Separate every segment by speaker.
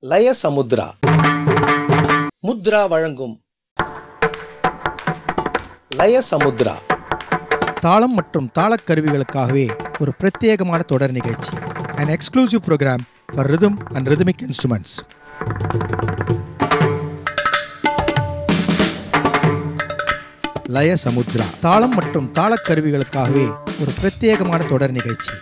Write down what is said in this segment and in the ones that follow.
Speaker 1: லய சமுத்ரா முத்ரா வழங்கும் லய சமுத்ரா
Speaker 2: தாளம் மற்றும் தாளக் கருவிகளுக்காகவே ஒரு பிரத்யேகமான தொடர் நிகழ்ச்சி an exclusive program for rhythm and rhythmic instruments லய சமுத்ரா தாளம் மற்றும் தாளக் கருவிகளுக்காகவே ஒரு பிரத்யேகமான தொடர் நிகழ்ச்சி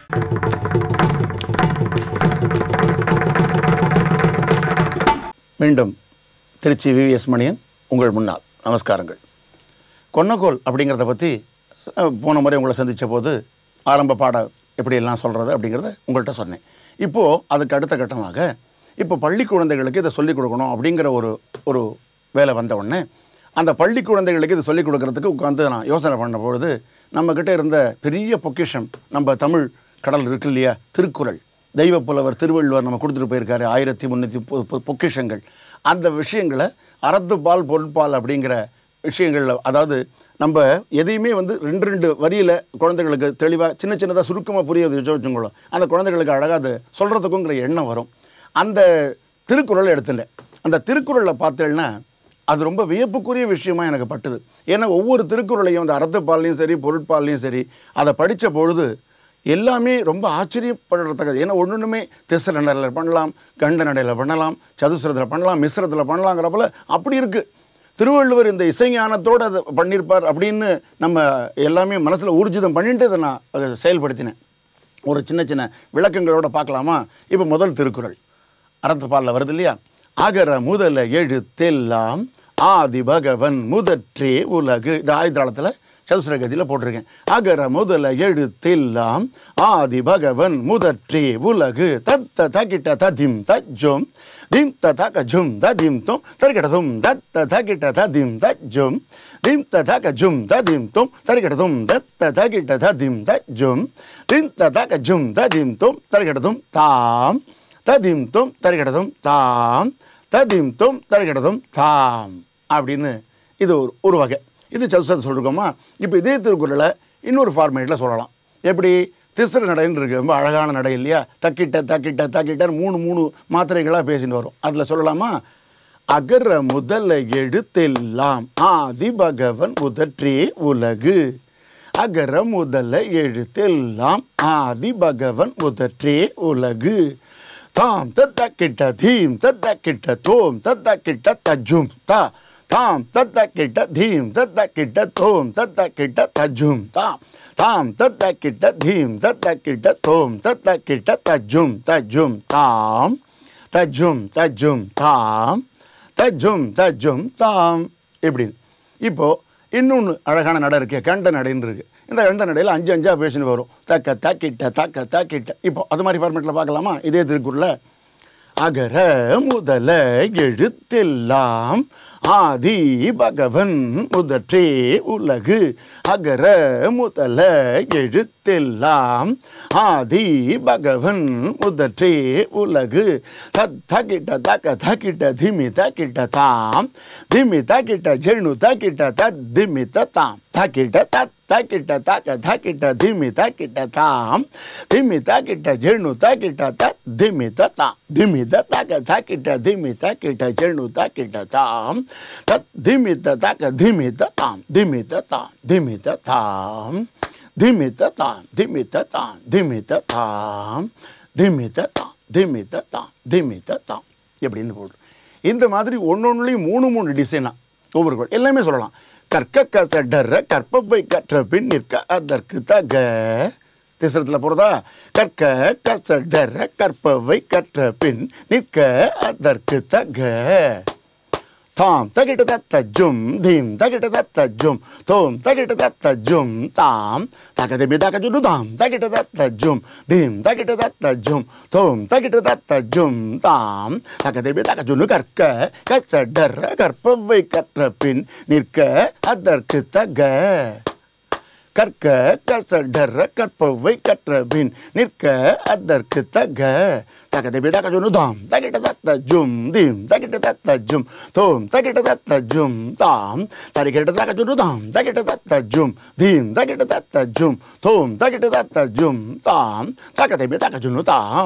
Speaker 3: மீண்டும் திருச்சி விவிஎஸ் மணியன் உங்கள் முன்னால் நமஸ்காரங்கள் கொன்னக்கோல் அப்படிங்கிறத பற்றி அஹ், போன முறை உங்களை சந்தித்த போது ஆரம்ப பாட எப்படியெல்லாம் சொல்கிறது அப்படிங்கிறத உங்கள்கிட்ட சொன்னேன் இப்போது அதுக்கு அடுத்த கட்டமாக இப்போ பள்ளி குழந்தைகளுக்கு இதை சொல்லிக் கொடுக்கணும் அப்படிங்கிற ஒரு ஒரு வேலை வந்த உடனே அந்த பள்ளி குழந்தைகளுக்கு இதை சொல்லிக் கொடுக்கறதுக்கு உட்காந்து நான் யோசனை பண்ண பொழுது நம்மக்கிட்ட இருந்த பெரிய பொக்கிஷம் நம்ம தமிழ் கடல் இருக்கு இல்லையா திருக்குறள் தெய்வ புலவர் திருவள்ளுவர் நம்ம கொடுத்துட்டு போயிருக்காரு ஆயிரத்தி முந்நூற்றி பொக்கிஷங்கள் அந்த விஷயங்களை அறத்துப்பால் பொருட்பால் அப்படிங்கிற விஷயங்களில் அதாவது நம்ம எதையுமே வந்து ரெண்டு ரெண்டு வரியில் குழந்தைகளுக்கு தெளிவாக சின்ன சின்னதாக சுருக்கமாக புரிய வச்சு வச்சுங்களோ அந்த குழந்தைகளுக்கு அழகாக அது சொல்கிறதுக்குங்கிற எண்ணம் வரும் அந்த திருக்குறளை எடுத்துட்டேன் அந்த திருக்குறளை பார்த்தேன்னா அது ரொம்ப வியப்புக்குரிய விஷயமா எனக்கு பட்டுது ஏன்னா ஒவ்வொரு திருக்குறளையும் அந்த அறத்துப்பால்லையும் சரி பொருட்பால்லையும் சரி அதை படித்த பொழுது எல்லாமே ரொம்ப ஆச்சரியப்படத்தக்கது ஏன்னா ஒன்றுமே திசை நடையில் பண்ணலாம் கண்ட நடையில் பண்ணலாம் சதுசரத்தில் பண்ணலாம் மிஸ்ரத்தில் பண்ணலாங்கிற போல அப்படி இருக்குது திருவள்ளுவர் இந்த இசைஞானத்தோடு அதை பண்ணியிருப்பார் அப்படின்னு நம்ம எல்லாமே மனசில் ஊர்ஜிதம் பண்ணிட்டு அதை நான் அதை செயல்படுத்தினேன் ஒரு சின்ன சின்ன விளக்கங்களோட பார்க்கலாமா இப்போ முதல் திருக்குறள் அறத்துப்பாலில் வருது இல்லையா அகர முதல எழுத்தெல்லாம் ஆதி பகவன் முதற்றே உலகு இந்த ஆயுதாளத்தில் சதுசரகதியில் போட்டிருக்கேன் அகர முதல எழுத்தெல்லாம் ஆதி பகவன் முதற்றே உலகு தத்த தகிட்ட ததிம் தஜ்ஜும் திம் த தக ஜும் த திம் தும் தரிகடதும் தத்த தகிட்ட ததிம் தஜ்ஜும் திம் த தக ஜும் த திம் தும் தரிகடதும் தத்த தகிட்ட ததிம் தஜ்ஜும் திம் த தக ஜும் த திம் தும் தரிகடதும் தாம் ததிம் தும் தரிகடதும் தாம் ததிம் தும் தரிகடதும் தாம் அப்படின்னு இது ஒரு ஒரு வகை இது சதுசத்து சொல்லிருக்கோமா இப்போ இதே திருக்குறளை இன்னொரு ஃபார்மேட்டில் சொல்லலாம் எப்படி திசிற நடைன்னு இருக்கு ரொம்ப அழகான நடை இல்லையா தக்கிட்ட தக்கிட்ட தக்கிட்டன்னு மூணு மூணு மாத்திரைகளாக பேசிட்டு வரும் அதில் சொல்லலாமா அகர முதல எழுத்தெல்லாம் ஆதி பகவன் முதற்றே உலகு அகர முதல எழுத்தெல்லாம் ஆதி பகவன் முதற்றே உலகு தாம் தத்த கிட்ட தீம் தத்த கிட்ட தோம் தத்த கிட்ட தஜும் தா தாம் தத்த கிட்ட தீம் தத்த கிட்ட தோம் தத்த கிட்ட தஜும் தாம் தாம் தத்த கிட்ட தீம் தத்த கிட்ட தோம் தத்த கிட்ட தஜும் தஜும் தாம் தஜும் தஜும் தாம் தஜும் தஜும் தாம் இப்படின்னு இப்போ இன்னொன்று அழகான நடை இருக்கு கண்ட நடைன்னு இருக்கு இந்த கண்ட நடையில் அஞ்சு அஞ்சா பேசின்னு வரும் தக்க தக்கிட்ட தக்க தக்கிட்ட இப்போ அது மாதிரி ஃபார்மேட்டில் பார்க்கலாமா இதே திருக்குறளில் அகர முதல எழுத்தெல்லாம் ஆதி பகவன் முதற்றே உலகு அகர முதல எழுத்தெல்லாம் ஆதி பகவன் முதற்றே உலகு தத் தகிட்ட தக்க தகிட்ட திமி தகிட்ட தாம் திமி தகிட்ட ஜெணு தகிட்ட தத் திமி தாம் தகிட்ட தத் தகிட்ட தக்க தகிட்ட திமி தகிட்ட தாம் திமி தகிட்ட ஜெணு தகிட்ட தத் திமி தாம் திமி தக்க தகிட்ட திமி தகிட்ட ஜெணு தகிட்ட தாம் தத் திமி தக்க திமி தாம் திமி தாம் திமி தாம் திமி தாம் திமி தாம் திமி தாம் திமி தாம் திமி தாம் திமி தாம் எப்படின்னு போடுறோம் இந்த மாதிரி ஒன்னொன்னுலையும் மூணு மூணு டிசைனா ஒவ்வொரு குறள் எல்லாமே சொல்லலாம் கற்க கசடர கற்பவை கற்ற பின் நிற்க அதற்கு தக திசரத்தில் போகிறதா கற்க கசடர கற்பவை கற்ற பின் நிற்க அதற்கு தக தாம் தகிட்ட தத்த ஜும் தீம் தகிட்ட தத்த ஜும் தோம் தகிட்ட தத்த ஜும் தாம் தகதிமி தக ஜுடு தாம் தகிட்ட தத்த ஜும் தீம் தகிட்ட தத்த ஜும் தோம் தகிட்ட தத்த ஜும் தாம் தகதிமி தக ஜுனு கற்க கச்சடர கற்பவை கற்ற பின் நிற்க அதற்கு தக கற்க கசடர கற்பவை கற்ற பின் நிற்க அதற்கு தக தகதிபி தக ஜுனு தாம் தகிட்ட தத்த ஜும் தீம் தகிட்ட தத்த ஜும் தோம் தகிட்ட தத்த ஜும் தாம் தரிகிட்ட தக ஜுனு தாம் தகிட்ட தத்த ஜும் தீம் தகிட்ட தத்த ஜும் தோம் தகிட்ட தத்த ஜும் தாம் தகதிபி தக ஜுனு தாம்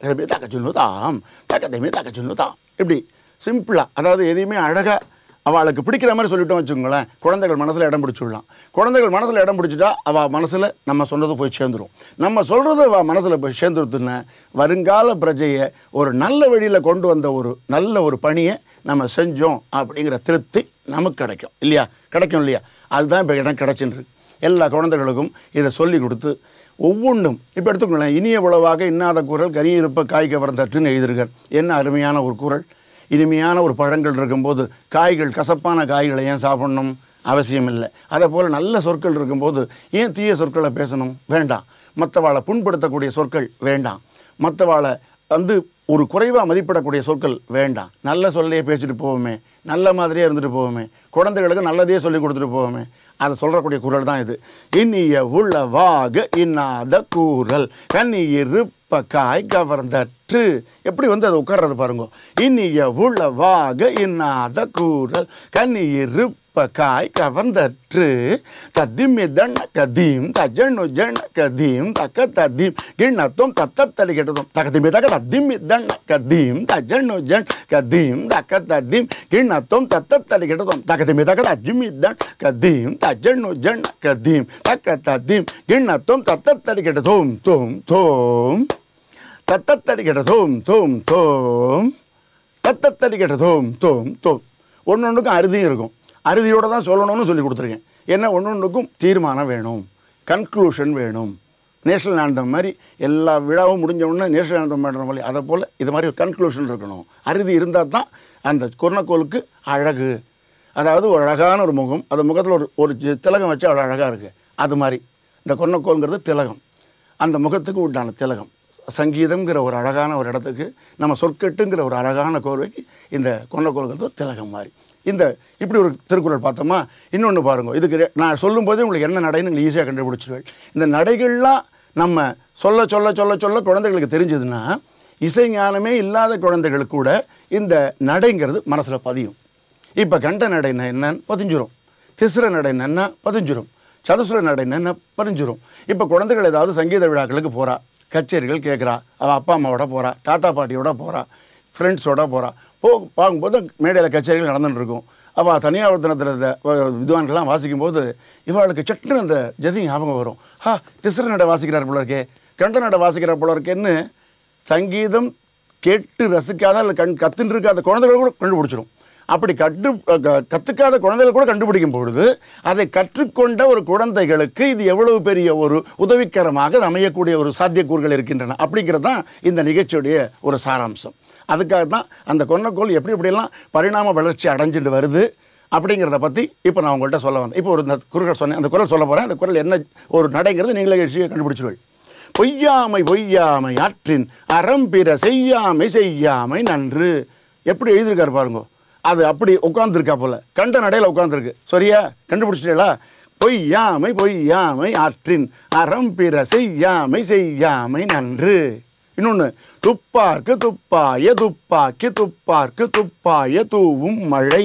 Speaker 3: தக்கதமே தக்க சொல்லுதாம் தக்கதமே தக்க சொல்லுதாம் இப்படி சிம்பிளாக அதாவது எதையுமே அழகாக அவளுக்கு பிடிக்கிற மாதிரி சொல்லிட்டோம் வச்சுக்கோங்களேன் குழந்தைகள் மனசில் இடம் பிடிச்சிடலாம் குழந்தைகள் மனசில் இடம் பிடிச்சிட்டா அவள் மனசில் நம்ம சொன்னது போய் சேர்ந்துரும் நம்ம சொல்கிறது அவள் மனசில் போய் சேர்ந்துருத்துன்னா வருங்கால பிரஜையை ஒரு நல்ல வழியில் கொண்டு வந்த ஒரு நல்ல ஒரு பணியை நம்ம செஞ்சோம் அப்படிங்கிற திருப்தி நமக்கு கிடைக்கும் இல்லையா கிடைக்கும் இல்லையா அதுதான் இப்போ இடம் கிடைச்சின்னு எல்லா குழந்தைகளுக்கும் இதை சொல்லி கொடுத்து ஒவ்வொன்றும் இப்போ எடுத்துக்கோங்களேன் இனிய உளவாக இன்னாத குரல் கனியிருப்ப காய் கவர்ந்தற்றுன்னு எழுதியிருக்கார் என்ன அருமையான ஒரு குரல் இனிமையான ஒரு பழங்கள் இருக்கும்போது காய்கள் கசப்பான காய்களை ஏன் சாப்பிடணும் அவசியம் இல்லை அதே போல் நல்ல சொற்கள் இருக்கும்போது ஏன் தீய சொற்களை பேசணும் வேண்டாம் மற்றவாளை புண்படுத்தக்கூடிய சொற்கள் வேண்டாம் மற்றவாளை வந்து ஒரு குறைவாக மதிப்பிடக்கூடிய சொற்கள் வேண்டாம் நல்ல சொல்லையே பேசிட்டு போவோமே நல்ல மாதிரியே இருந்துட்டு போவோமே குழந்தைகளுக்கு நல்லதையே சொல்லி கொடுத்துட்டு போவோமே அதை சொல்கிறக்கூடிய குரல் தான் இது இனிய உள்ளவாக இன்னாத கூறல் கண்ணியிருப்ப காய் கவர்ந்தற்று எப்படி வந்து அது உட்கார்றது பாருங்க இனிய உள்ளவாக இன்னாத கூறல் கண்ணியிருப்ப காய் கவர்ந்தற்று தத்திமி தண்ண கதீம் தஜனு ஜன கதீம் தக்க ததீம் கிண்ணத்தும் தத்தத்தடி கெட்டதும் தக்கதிமி தக்க தத்திமி தண்ண கதீம் தஜனு ஜன் கதீம் தக்க ததீம் கிண்ணத்தும் தத்தத்தடி கெட்டதும் தக்கதிமி தக்க தஜிமி தன் கதீம் தஜனு ஜன் கதீம் தக்க ததீம் கிண்ணத்தும் தத்தத்தடி கெட்டதும் தோம் தோம் தத்தத்தடி கெட்டதும் தோம் தோம் தத்தத்தடி கெட்டதும் தோம் தோம் ஒன்று ஒன்றுக்கும் அறுதியும் இருக்கும் அறுதியோடு தான் சொல்லணும்னு சொல்லி கொடுத்துருக்கேன் என்ன ஒன்று ஒன்றுக்கும் தீர்மானம் வேணும் கன்க்ளூஷன் வேணும் நேஷனல் ஆந்தம் மாதிரி எல்லா விழாவும் முடிஞ்ச உடனே நேஷனல் ஆந்தம் பண்ணுற மாதிரி அதை போல் இது மாதிரி ஒரு கன்க்ளூஷன் இருக்கணும் அறுதி இருந்தால் தான் அந்த குரணக்கோலுக்கு அழகு அதாவது ஒரு அழகான ஒரு முகம் அந்த முகத்தில் ஒரு ஒரு சி- திலகம் வச்சு அவ்வளோ அழகாக இருக்குது அது மாதிரி இந்த கொன்னக்கோல்ங்கிறது திலகம் அந்த முகத்துக்கு உண்டான திலகம் சங்கீதம்ங்கிற ஒரு அழகான ஒரு இடத்துக்கு நம்ம சொற்கட்டுங்கிற ஒரு அழகான கோர்வைக்கு இந்த கொன்னக்கோல்கிறது ஒரு திலகம் மாதிரி இந்த இப்படி ஒரு திருக்குறள் பார்த்தோமா இன்னொன்று பாருங்க இதுக்கு ரெ- நான் சொல்லும்போதே உங்களுக்கு என்ன நடைன்னு நீங்கள் ஈஸியாக கண்டுபிடிச்சிருவேன் இந்த நடைகள்லாம் நம்ம சொல்ல சொல்ல சொல்ல சொல்ல குழந்தைகளுக்கு தெரிஞ்சதுன்னா இசை ஞானமே இல்லாத குழந்தைகளுக்கு கூட இந்த நடைங்கிறது மனசில் பதியும் இப்போ கண்ட நடைன்னா என்னன்னு பதிஞ்சிரும் திசிர நடை என்னன்னா பதிஞ்சிரும் சதுசுர நடை என்னன்னா பதிஞ்சிரும் இப்போ குழந்தைகள் ஏதாவது சங்கீத விழாக்களுக்கு போகிறா கச்சேரிகள் கேட்குறா அவள் அப்பா அம்மாவோட போகிறா தாத்தா பாட்டியோட போகிறா ஃப்ரெண்ட்ஸோட போகிறா போ பார்க்கும்போது மேடையில் கச்சேரிகள் நடந்துட்டு இருக்கும் அவள் தனியாவர்த்தனத்தில் வித்வான்கள்லாம் வாசிக்கும்போது இவளுக்கு சட்டுன்னு அந்த ஜதி ஞாபகம் வரும் ஹா திசிர நடை வாசிக்கிறார் போல இருக்கே கண்ட நடை வாசிக்கிறார் போல இருக்கேன்னு சங்கீதம் கேட்டு ரசிக்காத இல்லை கண் கத்துன்னு இருக்காத குழந்தைகள் கூட கண்டுபிடிச்சிடும் அப்படி கட்டு க- கத்துக்காத குழந்தைகள் கூட கண்டுபிடிக்கும் பொழுது அதை கற்றுக்கொண்ட ஒரு குழந்தைகளுக்கு இது எவ்வளவு பெரிய ஒரு உதவிக்கரமாக அது அமையக்கூடிய ஒரு சாத்தியக்கூறுகள் இருக்கின்றன அப்படிங்கிறது தான் இந்த நிகழ்ச்சியுடைய ஒரு சாராம்சம் அதுக்காக தான் அந்த கொன்னக்கோள் எப்படி எப்படியெல்லாம் பரிணாம வளர்ச்சி அடைஞ்சிட்டு வருது அப்படிங்கிறத பற்றி இப்போ நான் உங்கள்கிட்ட சொல்ல வந்தேன் இப்போ ஒரு இந்த குரல் சொன்னேன் அந்த குரல் சொல்ல போகிறேன் அந்த குரல் என்ன ஒரு நடைங்கிறது நீங்களே நிகழ்ச்சியை கண்டுபிடிச்சிடுவீர்கள் பொய்யாமை பொய்யாமை ஆற்றின் அறம்பிற செய்யாமை செய்யாமை நன்று எப்படி எழுதியிருக்காரு பாருங்க அது அப்படி உட்காந்துருக்கா போல கண்ட நடையில் உட்காந்துருக்கு சரியா கண்டுபிடிச்சிட்டீங்களா பொய்யாமை பொய்யாமை ஆற்றின் அறம்பிற செய்யாமை செய்யாமை நன்று இன்னொன்று துப்பார்க்கு துப்பாய துப்பாக்கி துப்பார்க்கு துப்பாய தூவும் மழை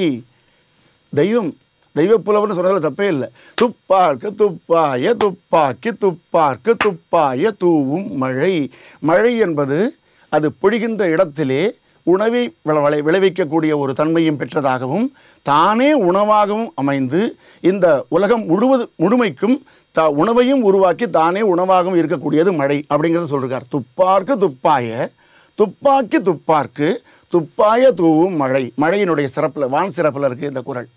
Speaker 3: தெய்வம் தெய்வ புலவர்னு சொல்றதுல தப்பே இல்லை துப்பார்க்கு துப்பாய துப்பாக்கி துப்பார்க்கு துப்பாய தூவும் மழை மழை என்பது அது பொழிகின்ற இடத்திலே உணவை விள- விளை- விளைவிக்கக்கூடிய ஒரு தன்மையும் பெற்றதாகவும் தானே உணவாகவும் அமைந்து இந்த உலகம் முழுவது முழுமைக்கும் த உணவையும் உருவாக்கி தானே உணவாகவும் இருக்கக்கூடியது மழை அப்படிங்கிறத சொல்றார் துப்பார்க்கு துப்பாய துப்பாக்கி துப்பார்க்கு துப்பாய தூவும் மழை மழையினுடைய சிறப்பில் வான் சிறப்பில் இருக்குது இந்த குறள்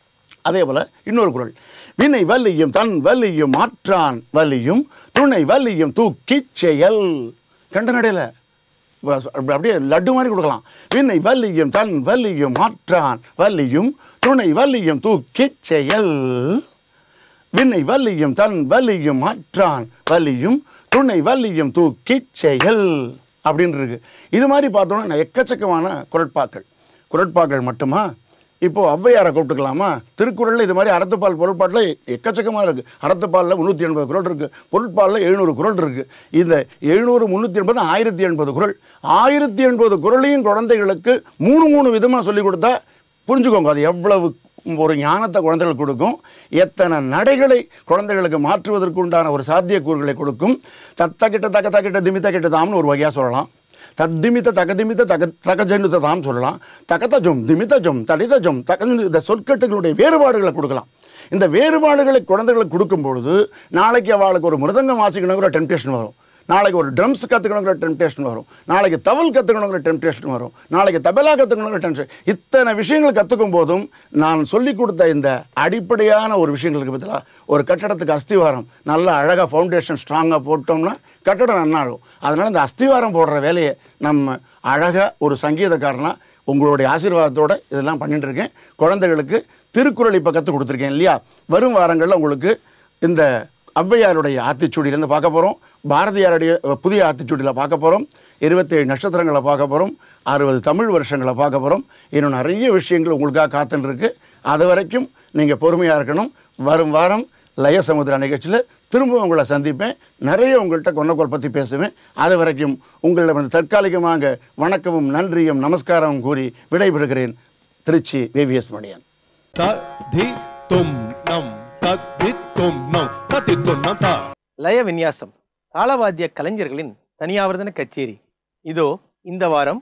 Speaker 3: அதே போல இன்னொரு குறள் வினை வலியும் தன் வலியும் மாற்றான் வலியும் துணை வலியும் தூக்கிச் செயல் கண்ட நடையில் அப்படியே லட்டு மாதிரி கொடுக்கலாம் வினை வலியும் தன் வலியும் மாற்றான் வலியும் துணை வலியும் தூக்கிச் செயல் வினை வலியும் தன் வலியும் மாற்றான் வலியும் துணை வலியும் தூக்கிச் செயல் அப்படின்னு இருக்கு இது மாதிரி பார்த்தோன்னா நான் எக்கச்சக்கமான குரட்பாக்கள் குரட்பாக்கள் மட்டுமா இப்போ ஔவையாரை கூப்பிட்டுக்கலாமா திருக்குறளில் இது மாதிரி அறத்துப்பால் பொருட்பாட்டில் எக்கச்சக்கமாக இருக்குது அறத்துப்பாலில் முந்நூற்றி எண்பது குரல் இருக்குது பொருட்பாலில் எழுநூறு குரல் இருக்குது இந்த எழுநூறு முந்நூற்றி எண்பது ஆயிரத்தி எண்பது குரல் ஆயிரத்தி எண்பது குரலையும் குழந்தைகளுக்கு மூணு மூணு விதமாக சொல்லி கொடுத்தா புரிஞ்சுக்கோங்க அது எவ்வளவு ஒரு ஞானத்தை குழந்தைகளுக்கு கொடுக்கும் எத்தனை நடைகளை குழந்தைகளுக்கு மாற்றுவதற்கு உண்டான ஒரு சாத்தியக்கூறுகளை கொடுக்கும் தத்த கிட்ட தக்க தக்கிட்ட திமித்த கிட்ட தாம்னு ஒரு வகையாக சொல்லலாம் தத்திமித்த தகதிமித்த தக தகஜனுத தாம் சொல்லலாம் தகதஜம் திமிதஜம் தடிதஜம் தக இந்த சொற்கட்டுகளுடைய வேறுபாடுகளை கொடுக்கலாம் இந்த வேறுபாடுகளை குழந்தைகளுக்கு கொடுக்கும் பொழுது நாளைக்கு அவளுக்கு ஒரு மிருதங்கம் வாசிக்கணுங்கிற டெம்டேஷன் வரும் நாளைக்கு ஒரு ட்ரம்ஸ் கற்றுக்கணுங்கிற டெம்டேஷன் வரும் நாளைக்கு தவல் கற்றுக்கணுங்கிற டெம்டேஷன் வரும் நாளைக்கு தபலா கற்றுக்கணுங்கிற டென்ஷன் இத்தனை விஷயங்கள் கற்றுக்கும் போதும் நான் சொல்லிக் கொடுத்த இந்த அடிப்படையான ஒரு விஷயங்களுக்கு பதிலாக ஒரு கட்டடத்துக்கு அஸ்திவாரம் நல்ல அழகாக ஃபவுண்டேஷன் ஸ்ட்ராங்காக போட்டோம்னா கட்டடம் நன்னாகும் அதனால் இந்த அஸ்திவாரம் போடுற வேலையை நம்ம அழகாக ஒரு சங்கீதக்காரனா உங்களுடைய ஆசீர்வாதத்தோட இதெல்லாம் பண்ணிட்டு இருக்கேன் குழந்தைகளுக்கு திருக்குறள் இப்போ கற்றுக் கொடுத்துருக்கேன் இல்லையா வரும் வாரங்களில் உங்களுக்கு இந்த ஔவையாருடைய ஆத்திச்சூடியிலேருந்து பார்க்க போகிறோம் பாரதியாருடைய அஹ், புதிய ஆத்திச்சூடியில் பார்க்க போகிறோம் இருபத்தேழு நட்சத்திரங்களை பார்க்க போகிறோம் அறுபது தமிழ் வருஷங்களை பார்க்க போகிறோம் இன்னும் நிறைய விஷயங்கள் உங்களுக்காக காத்துன்னு இருக்கு அது வரைக்கும் நீங்கள் பொறுமையாக இருக்கணும் வரும் வாரம் லய சமுத்திர நிகழ்ச்சியில் திரும்ப உங்களை சந்திப்பேன் நிறைய உங்கள்கிட்ட கொன்னக்கோல் பற்றி பேசுவேன் அது வரைக்கும் உங்களிடம் வந்து தற்காலிகமாக வணக்கமும் நன்றியும் நமஸ்காரமும் கூறி விடைபெறுகிறேன் திருச்சி விவிஎஸ் மணியன்
Speaker 4: ததி தும் நம் ததி தும் நம் ததி தும் நம் தா
Speaker 1: லய விநியாசம் தாளவாத்திய கலைஞர்களின் தனியாவர்தன கச்சேரி இதோ இந்த வாரம்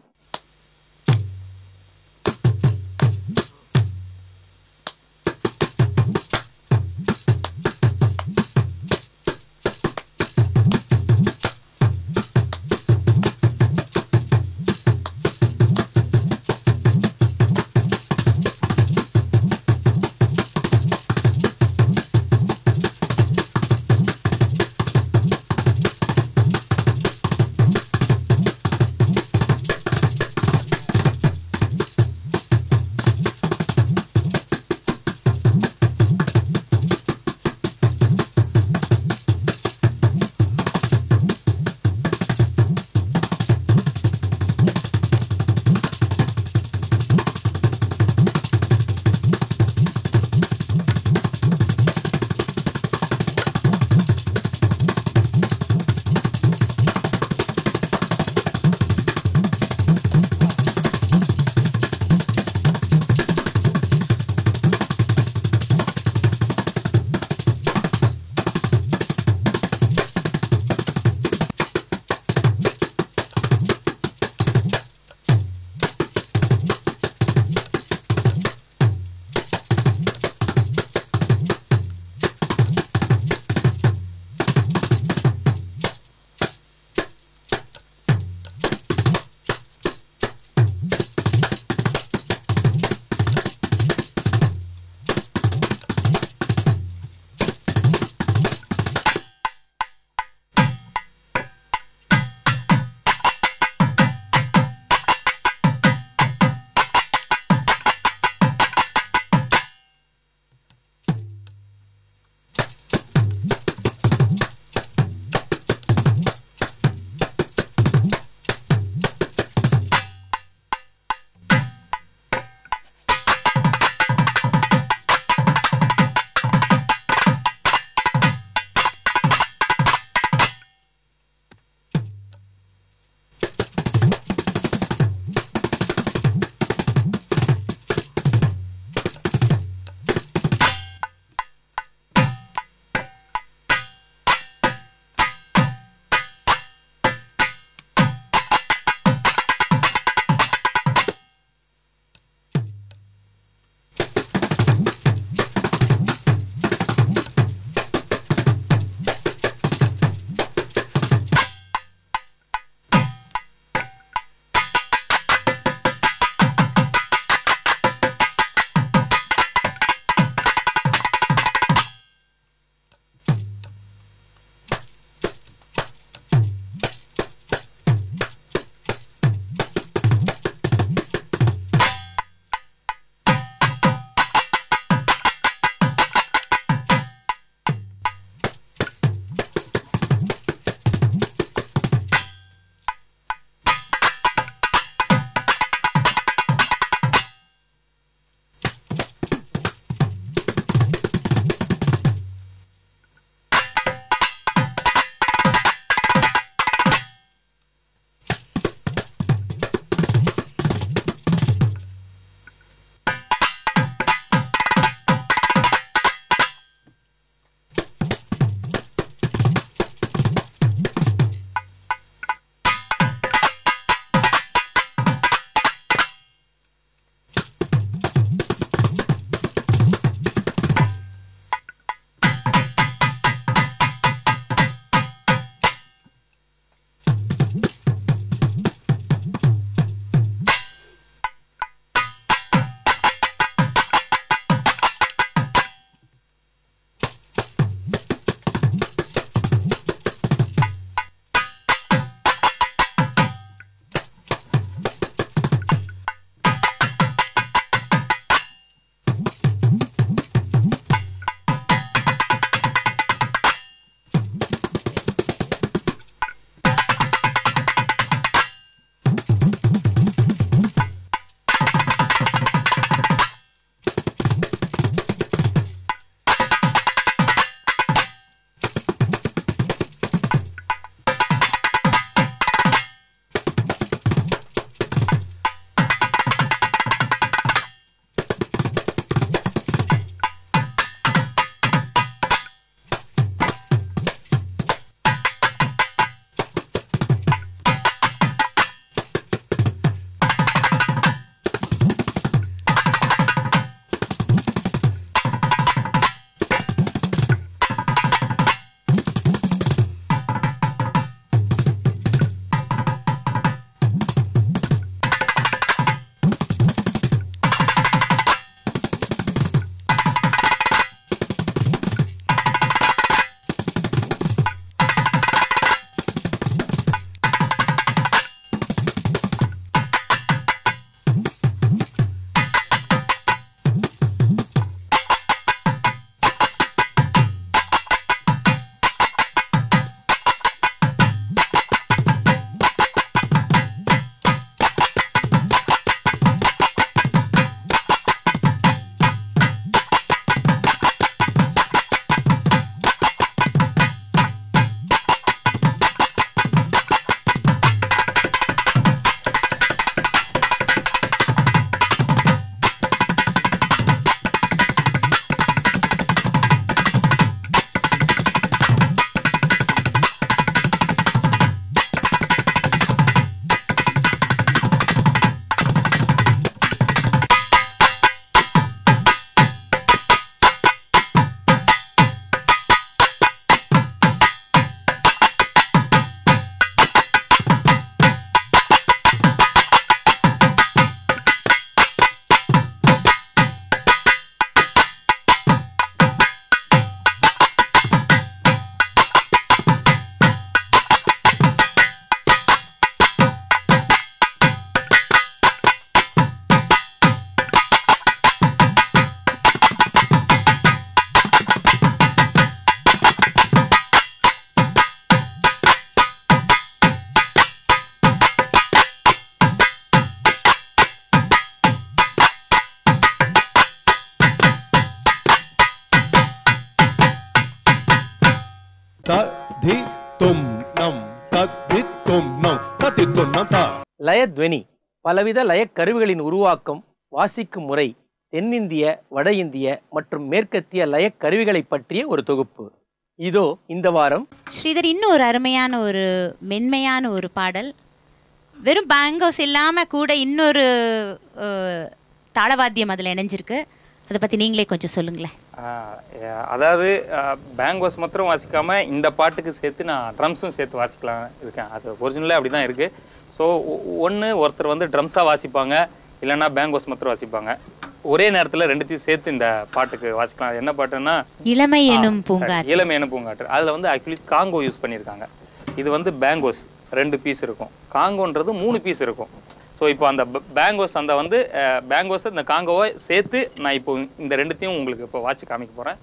Speaker 1: லயத்வனி பலவித லயக்கருவிகளின் உருவாக்கம் வாசிக்கும் முறை தென்னிந்திய வட இந்திய மற்றும் மேற்கத்திய லயக்கருவிகளை பற்றிய ஒரு தொகுப்பு இதோ இந்த வாரம்
Speaker 5: ஸ்ரீதர் இன்னும் ஒரு அருமையான ஒரு மென்மையான ஒரு பாடல் வெறும் பேங்கோஸ் இல்லாமல் கூட இன்னொரு அஹ், தாளவாத்தியம் அதில் இணைஞ்சிருக்கு அதை பற்றி நீங்களே கொஞ்சம் சொல்லுங்களேன்
Speaker 6: ஆஹ் அஹ் அதாவது பேங்கோஸ் மாத்திரம் வாசிக்காம இந்த பாட்டுக்கு சேர்த்து நான் ட்ரம்ஸும் சேர்த்து வாசிக்கலாம் இருக்கேன் அது ஒரிஜினலே அப்படி தான் இருக்குது ஸோ ஒன்று ஒருத்தர் வந்து ட்ரம்ஸாக வாசிப்பாங்க இல்லைன்னா பேங்கோஸ் மாத்திரம் வாசிப்பாங்க ஒரே நேரத்தில் ரெண்டுத்தையும் சேர்த்து இந்த பாட்டுக்கு வாசிக்கலாம் அது என்ன பாட்டுன்னா
Speaker 5: இளமை எனும்
Speaker 6: ஆ,
Speaker 5: பூங்காற்று
Speaker 6: இளமை எனும் பூங்காற்று அதில் வந்து ஆக்சுவலி காங்கோ யூஸ் பண்ணியிருக்காங்க இது வந்து பேங்கோஸ் ரெண்டு பீஸ் இருக்கும் காங்கோன்றது மூணு பீஸ் இருக்கும் ஸோ இப்போ அந்த ப- பேங்கோஸ் அந்த வந்து பேங்கோஸ் இந்த காங்கோவை சேர்த்து நான் இப்போ இந்த ரெண்டுத்தையும் உங்களுக்கு இப்போ வாட்சி காமிக்க போகிறேன்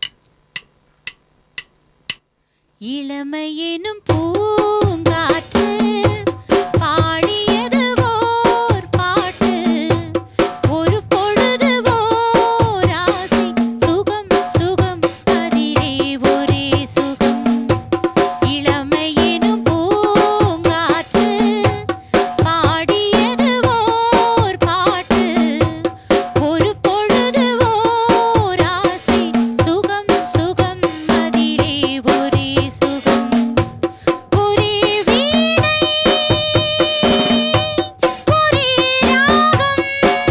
Speaker 5: இளமை எனும் பூங்காற்று பாடியது ஓர் பாட்டு ஒரு பொழுது ஓர் ஆசை சுகம் சுகம் அதிலே ஒரே சுகம் இளமை எனும் பூங்காற்று பாடியது ஓர் பாட்டு ஒரு பொழுது ஓர் ஆசை சுகம் சுகம் அதிலே ஒரே சுகம் ஒரே வீணை ஒரே ராகம்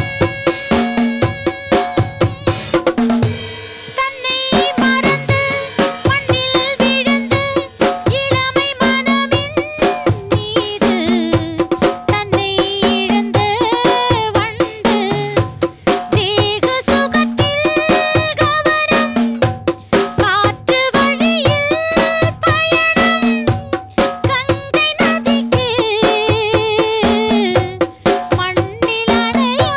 Speaker 5: தன்னை மறந்து மண்ணில் விழுந்து இளமை மனமின் மீது தன்னை இழந்த வண்டு தேக சுகத்தில் கவனம் காற்று வழியில் பயணம் கங்கை நதிக்கு மண்ணில் அணையா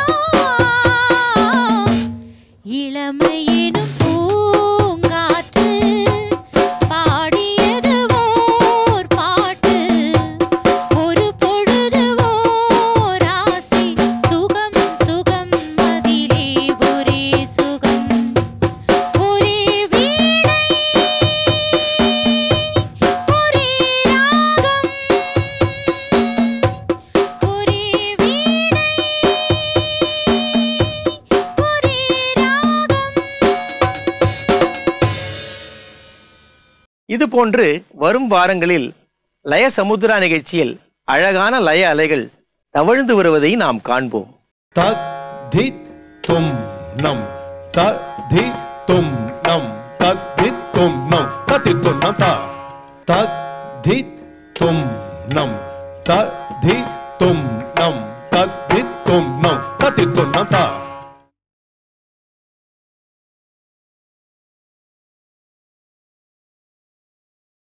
Speaker 5: இளமை எனும் பூங்காற்று பாடியது ஓர் பாட்டு ஒரு பொழுது ஓர் ஆசை சுகம் சுகம் அதிலே ஒரே சுகம் ஒரே வீணை ஒரே ராகம் ஒரே வீணை ஒரே ராகம்
Speaker 1: இது போன்று வரும் வாரங்களில் லய சமுத்ரா நிகழ்ச்சியில் அழகான லய அலைகள் தவழ்ந்து வருவதை நாம் காண்போம்
Speaker 4: தத் தி தும் நம் த தி தும் நம் தத் தி தும் நம் தத்தி தும் நம் த தத் தி தும் நம் த தி தும் நம் தத் தி தும் நம் தத்தி தும் நம் த